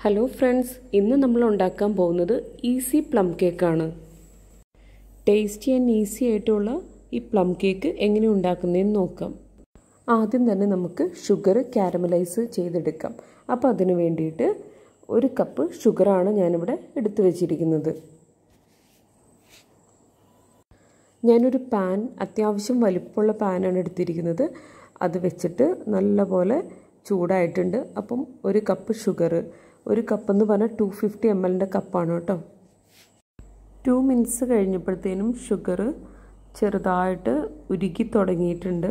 hello friends ഇന്ന് നമ്മൾ ഉണ്ടാക്കാൻ പോകുന്നത് ഈസി പ്ലം കേക്കാണ് ടേസ്റ്റി ആൻഡ് ഈസി ആയിട്ടുള്ള ഈ പ്ലം കേക്ക് എങ്ങനെ ഉണ്ടാക്കുന്നതെന്ന് നോക്കാം ആദ്യം തന്നെ നമുക്ക് ഷുഗർ കാരമലൈസ് ചെയ്തെടുക്കാം അപ്പോൾ അതിന് വേണ്ടിയിട്ട് ഒരു കപ്പ് ഷുഗറാണ് ഞാനിവിടെ എടുത്തു വച്ചിരിക്കുന്നത് ഞാനൊരു പാൻ അത്യാവശ്യം വലിപ്പമുള്ള പാനാണ് എടുത്തിരിക്കുന്നത് അത് വെച്ചിട്ട് നല്ലപോലെ ചൂടായിട്ടുണ്ട് അപ്പം ഒരു കപ്പ് ഷുഗർ ഒരു കപ്പ് എന്ന് പറഞ്ഞാൽ ടു ഫിഫ്റ്റി എം എല്ലിൻ്റെ കപ്പാണ് കേട്ടോ ടു മിനിറ്റ്സ് കഴിഞ്ഞപ്പോഴത്തേനും ഷുഗർ ചെറുതായിട്ട് ഉരുക്കി തുടങ്ങിയിട്ടുണ്ട്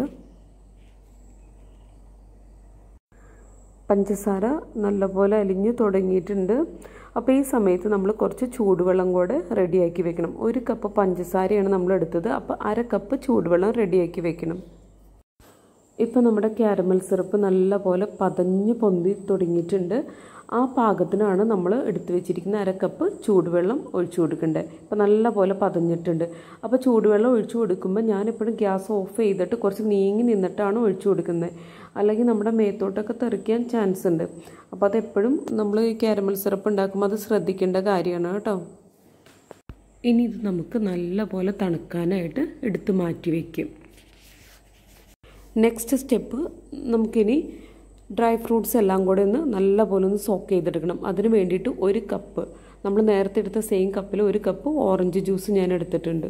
പഞ്ചസാര നല്ലപോലെ അലിഞ്ഞു തുടങ്ങിയിട്ടുണ്ട് അപ്പോൾ ഈ സമയത്ത് നമ്മൾ കുറച്ച് ചൂടുവെള്ളം കൂടെ റെഡിയാക്കി വെക്കണം ഒരു കപ്പ് പഞ്ചസാരയാണ് നമ്മൾ എടുത്തത് അപ്പോൾ അര കപ്പ് ചൂടുവെള്ളം റെഡിയാക്കി വെക്കണം ഇപ്പോൾ നമ്മുടെ ക്യാരമൽ സിറപ്പ് നല്ലപോലെ പതഞ്ഞ് പൊന്തി തുടങ്ങിയിട്ടുണ്ട് ആ പാകത്തിനാണ് നമ്മൾ എടുത്തു വെച്ചിരിക്കുന്ന അര കപ്പ് ചൂടുവെള്ളം ഒഴിച്ചു കൊടുക്കേണ്ടത് ഇപ്പോൾ നല്ലപോലെ പതഞ്ഞിട്ടുണ്ട് അപ്പോൾ ചൂടുവെള്ളം ഒഴിച്ചു കൊടുക്കുമ്പോൾ ഞാനെപ്പോഴും ഗ്യാസ് ഓഫ് ചെയ്തിട്ട് കുറച്ച് നീങ്ങി നിന്നിട്ടാണ് ഒഴിച്ചു കൊടുക്കുന്നത് അല്ലെങ്കിൽ നമ്മുടെ മേത്തോട്ടൊക്കെ തെറിക്കാൻ ചാൻസ് ഉണ്ട് അപ്പോൾ അതെപ്പോഴും നമ്മൾ ഈ ക്യാരമൽ സിറപ്പ് ഉണ്ടാക്കുമ്പോൾ അത് ശ്രദ്ധിക്കേണ്ട കാര്യമാണ് കേട്ടോ ഇനി ഇത് നമുക്ക് നല്ലപോലെ തണുക്കാനായിട്ട് എടുത്ത് മാറ്റി വയ്ക്കും നെക്സ്റ്റ് സ്റ്റെപ്പ് നമുക്കിനി ഡ്രൈ ഫ്രൂട്ട്സ് എല്ലാം കൂടെ ഒന്ന് നല്ലപോലെ ഒന്ന് സോക്ക് ചെയ്തെടുക്കണം അതിന് വേണ്ടിയിട്ട് ഒരു കപ്പ് നമ്മൾ നേരത്തെ എടുത്ത സെയിം കപ്പിൽ ഒരു കപ്പ് ഓറഞ്ച് ജ്യൂസ് ഞാൻ എടുത്തിട്ടുണ്ട്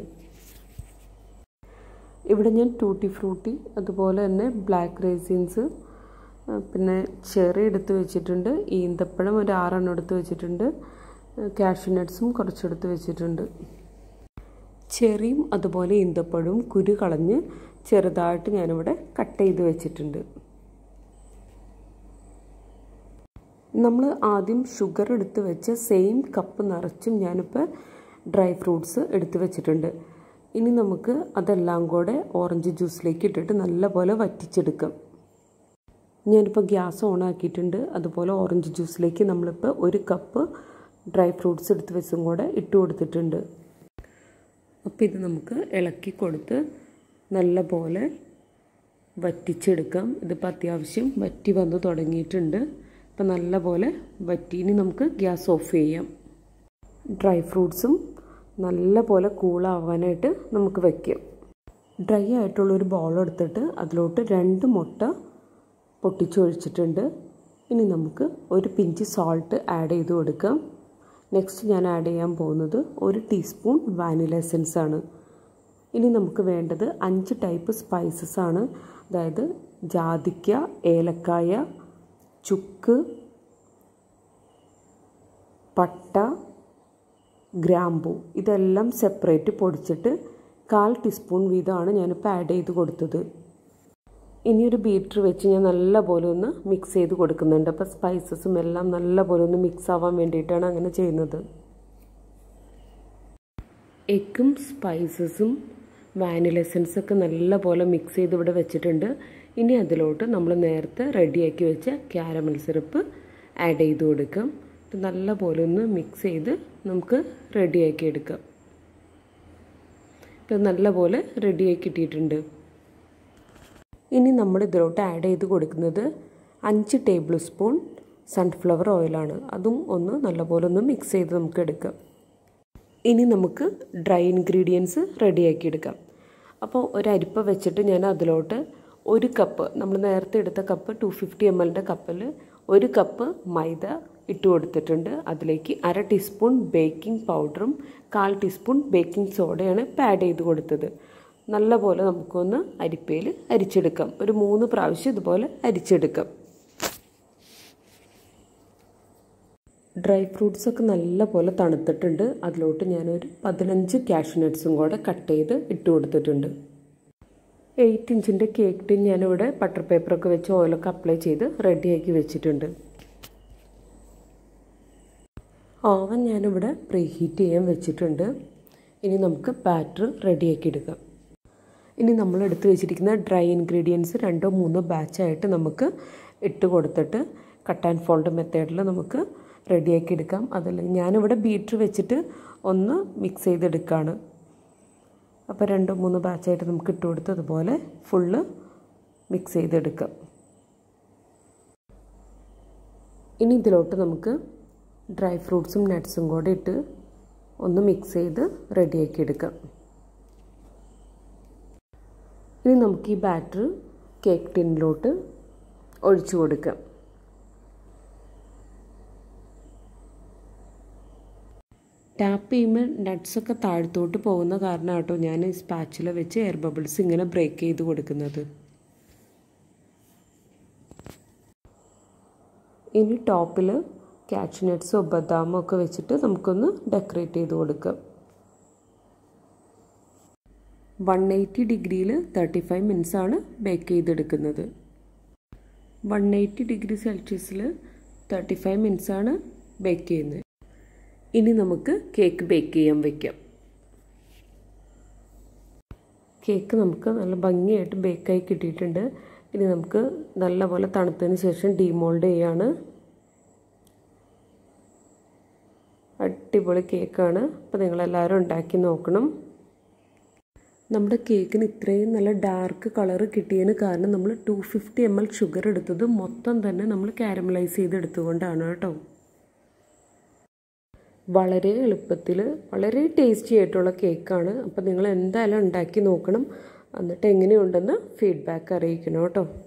ഇവിടെ ഞാൻ ടൂട്ടി ഫ്രൂട്ടി അതുപോലെ തന്നെ ബ്ലാക്ക് റേസിൻസ് പിന്നെ ചെറി എടുത്ത് വെച്ചിട്ടുണ്ട് ഈന്തപ്പഴം ഒരു ആറെണ്ണം എടുത്ത് വെച്ചിട്ടുണ്ട് കാഷ്യൂ നട്ട്സും കുറച്ചെടുത്ത് വെച്ചിട്ടുണ്ട് ചെറിയും അതുപോലെ ഈന്തപ്പഴവും കുരു കളഞ്ഞ് ചെറുതായിട്ട് ഞാനിവിടെ കട്ട് ചെയ്ത് വെച്ചിട്ടുണ്ട് നമ്മൾ ആദ്യം ഷുഗർ എടുത്ത് വെച്ച സെയിം കപ്പ് നിറച്ചും ഞാനിപ്പോൾ ഡ്രൈ ഫ്രൂട്ട്സ് എടുത്ത് വെച്ചിട്ടുണ്ട് ഇനി നമുക്ക് അതെല്ലാം കൂടെ ഓറഞ്ച് ജ്യൂസിലേക്ക് ഇട്ടിട്ട് നല്ലപോലെ വറ്റിച്ചെടുക്കാം ഞാനിപ്പോൾ ഗ്യാസ് ഓൺ ആക്കിയിട്ടുണ്ട് അതുപോലെ ഓറഞ്ച് ജ്യൂസിലേക്ക് നമ്മളിപ്പോൾ ഒരു കപ്പ് ഡ്രൈ ഫ്രൂട്ട്സ് എടുത്ത് വെച്ചും കൂടെ ഇട്ട് കൊടുത്തിട്ടുണ്ട് അപ്പോൾ ഇത് നമുക്ക് ഇളക്കി കൊടുത്ത് നല്ല പോലെ വറ്റിച്ചെടുക്കാം ഇതിപ്പോൾ അത്യാവശ്യം വറ്റി വന്ന് തുടങ്ങിയിട്ടുണ്ട് ഇപ്പം നല്ല പോലെ വറ്റി ഇനി നമുക്ക് ഗ്യാസ് ഓഫ് ചെയ്യാം ഡ്രൈ ഫ്രൂട്ട്സും നല്ല പോലെ കൂളാവാനായിട്ട് നമുക്ക് വയ്ക്കാം ഡ്രൈ ആയിട്ടുള്ളൊരു ബോൾ എടുത്തിട്ട് അതിലോട്ട് രണ്ട് മുട്ട പൊട്ടിച്ചൊഴിച്ചിട്ടുണ്ട് ഇനി നമുക്ക് ഒരു പിഞ്ച് സോൾട്ട് ആഡ് ചെയ്ത് കൊടുക്കാം നെക്സ്റ്റ് ഞാൻ ആഡ് ചെയ്യാൻ പോകുന്നത് ഒരു ടീസ്പൂൺ വാനില എസൻസ് ആണ് ഇനി നമുക്ക് വേണ്ടത് അഞ്ച് ടൈപ്പ് സ്പൈസസ് ആണ് അതായത് ജാതിക്ക ഏലക്കായ ചുക്ക് പട്ട ഗ്രാമ്പു ഇതെല്ലാം സെപ്പറേറ്റ് പൊടിച്ചിട്ട് കാൽ ടീസ്പൂൺ വീതമാണ് ഞാനിപ്പോൾ ആഡ് ചെയ്ത് കൊടുത്തത് ഇനി ഒരു ബീറ്റർ വെച്ച് ഞാൻ നല്ലപോലെ ഒന്ന് മിക്സ് ചെയ്ത് കൊടുക്കുന്നുണ്ട് അപ്പോൾ സ്പൈസസും എല്ലാം നല്ലപോലെ ഒന്ന് മിക്സ് ആവാൻ വേണ്ടിയിട്ടാണ് അങ്ങനെ ചെയ്യുന്നത് എഗ്ഗും സ്പൈസസും വാനില എസൻസ് ഒക്കെ നല്ലപോലെ മിക്സ് ചെയ്ത് ഇവിടെ വെച്ചിട്ടുണ്ട് ഇനി അതിലോട്ട് നമ്മൾ നേരത്തെ റെഡിയാക്കി വെച്ച ക്യാരമൽ സിറപ്പ് ആഡ് ചെയ്ത് കൊടുക്കാം ഇത് നല്ലപോലെ ഒന്ന് മിക്സ് ചെയ്ത് നമുക്ക് റെഡിയാക്കി എടുക്കാം ഇത് നല്ലപോലെ റെഡിയാക്കി ഇട്ടിട്ടുണ്ട് ഇനി നമ്മൾ ഇതിലോട്ട് ആഡ് ചെയ്ത് കൊടുക്കുന്നത് അഞ്ച് ടേബിൾ സ്പൂൺ സൺഫ്ലവർ ഓയിലാണ് അതും ഒന്ന് നല്ലപോലെ ഒന്ന് മിക്സ് ചെയ്ത് നമുക്ക് എടുക്കാം ഇനി നമുക്ക് ഡ്രൈ ഇൻഗ്രീഡിയൻസ് റെഡിയാക്കി എടുക്കാം അപ്പോൾ ഒരു അരിപ്പ വെച്ചിട്ട് ഞാൻ അതിലോട്ട് ഒരു കപ്പ് നമ്മൾ നേരത്തെ എടുത്ത കപ്പ് ടു ഫിഫ്റ്റി എം എല്ലിൻ്റെ കപ്പിൽ ഒരു കപ്പ് മൈദ ഇട്ട് കൊടുത്തിട്ടുണ്ട് അതിലേക്ക് അര ടീസ്പൂൺ ബേക്കിംഗ് പൗഡറും കാൽ ടീസ്പൂൺ ബേക്കിംഗ് സോഡയാണ് ഇപ്പോൾ ആഡ് ചെയ്ത് കൊടുത്തത് നല്ലപോലെ നമുക്കൊന്ന് അരിപ്പയിൽ അരിച്ചെടുക്കാം ഒരു മൂന്ന് പ്രാവശ്യം ഇതുപോലെ അരിച്ചെടുക്കാം ഡ്രൈ ഫ്രൂട്ട്സ് ഒക്കെ നല്ലപോലെ തണുത്തിട്ടുണ്ട് അതിലോട്ട് ഞാനൊരു പതിനഞ്ച് കാഷ്യൂ നട്ട്സും കൂടെ കട്ട് ചെയ്ത് ഇട്ട് കൊടുത്തിട്ടുണ്ട് എയ്റ്റ് ഇഞ്ചിൻ്റെ കേക്ക് ടിൻ ഞാനിവിടെ ബട്ടർ പേപ്പറൊക്കെ വെച്ച് ഓയിലൊക്കെ അപ്ലൈ ചെയ്ത് റെഡിയാക്കി വെച്ചിട്ടുണ്ട് ഓവൻ ഞാനിവിടെ പ്രീ ഹീറ്റ് ചെയ്യാൻ വെച്ചിട്ടുണ്ട് ഇനി നമുക്ക് ബാറ്റർ റെഡിയാക്കി എടുക്കാം ഇനി നമ്മൾ എടുത്ത് വെച്ചിരിക്കുന്ന ഡ്രൈ ഇൻഗ്രീഡിയൻസ് രണ്ടോ മൂന്നോ ബാച്ചായിട്ട് നമുക്ക് ഇട്ട് കൊടുത്തിട്ട് കട്ട് ആൻഡ് ഫോൾഡ് മെത്തേഡിൽ നമുക്ക് റെഡിയാക്കി എടുക്കാം അതല്ല ഞാനിവിടെ ബീറ്റർ വെച്ചിട്ട് ഒന്ന് മിക്സ് ചെയ്തെടുക്കുകയാണ് അപ്പോൾ രണ്ടോ മൂന്നോ ബാച്ചായിട്ട് നമുക്ക് ഇട്ട് കൊടുത്ത് അതുപോലെ ഫുള്ള് മിക്സ് ചെയ്തെടുക്കാം ഇനി ഇതിലോട്ട് നമുക്ക് ഡ്രൈ ഫ്രൂട്ട്സും നട്ട്സും കൂടെ ഇട്ട് ഒന്ന് മിക്സ് ചെയ്ത് റെഡിയാക്കി എടുക്കാം ഇനി നമുക്ക് ഈ ബാറ്റർ കേക്ക് ടിന്നിലോട്ട് ഒഴിച്ചു കൊടുക്കാം ടാപ്പ് ചെയ്യുമ്പോൾ നട്ട്സൊക്കെ താഴത്തോട്ട് പോകുന്ന കാരണം കേട്ടോ ഞാൻ സ്പാച്ചില വെച്ച് എയർ ബബിൾസ് ഇങ്ങനെ ബ്രേക്ക് ചെയ്ത് കൊടുക്കുന്നത് ഇനി ടോപ്പിൽ ക്യാച്ച് നട്ട്സോ ബദാമോ ഒക്കെ വെച്ചിട്ട് നമുക്കൊന്ന് ഡെക്കറേറ്റ് ചെയ്ത് കൊടുക്കാം വൺ എയ്റ്റി ഡിഗ്രിയിൽ തേർട്ടി ഫൈവ് മിനിറ്റ്സ് ആണ് ബേക്ക് ചെയ്തെടുക്കുന്നത് വൺ എയ്റ്റി ഡിഗ്രി സെൽഷ്യസിൽ തേർട്ടി ഫൈവ് മിനിറ്റ്സ് ആണ് ബേക്ക് ചെയ്യുന്നത് ഇനി നമുക്ക് കേക്ക് ബേക്ക് ചെയ്യാൻ വയ്ക്കാം കേക്ക് നമുക്ക് നല്ല ഭംഗിയായിട്ട് ബേക്കായി കിട്ടിയിട്ടുണ്ട് ഇനി നമുക്ക് നല്ലപോലെ തണുത്തതിന് ശേഷം ഡീമോൾഡ് ചെയ്യാണ് അടിപൊളി കേക്കാണ് അപ്പോൾ നിങ്ങളെല്ലാവരും ഉണ്ടാക്കി നോക്കണം നമ്മുടെ കേക്കിന് ഇത്രയും നല്ല ഡാർക്ക് കളർ കിട്ടിയതിന് കാരണം നമ്മൾ two fifty M L sugar എടുത്തത് മൊത്തം തന്നെ നമ്മൾ കാരമലൈസ് ചെയ്തെടുത്തുകൊണ്ടാണ് കേട്ടോ വളരെ എളുപ്പത്തിൽ വളരെ ടേസ്റ്റി ആയിട്ടുള്ള കേക്കാണ് അപ്പോൾ നിങ്ങൾ എന്തായാലും ഉണ്ടാക്കി നോക്കണം എന്നിട്ട് എങ്ങനെയുണ്ടെന്ന് ഫീഡ്ബാക്ക് അറിയിക്കണം കേട്ടോ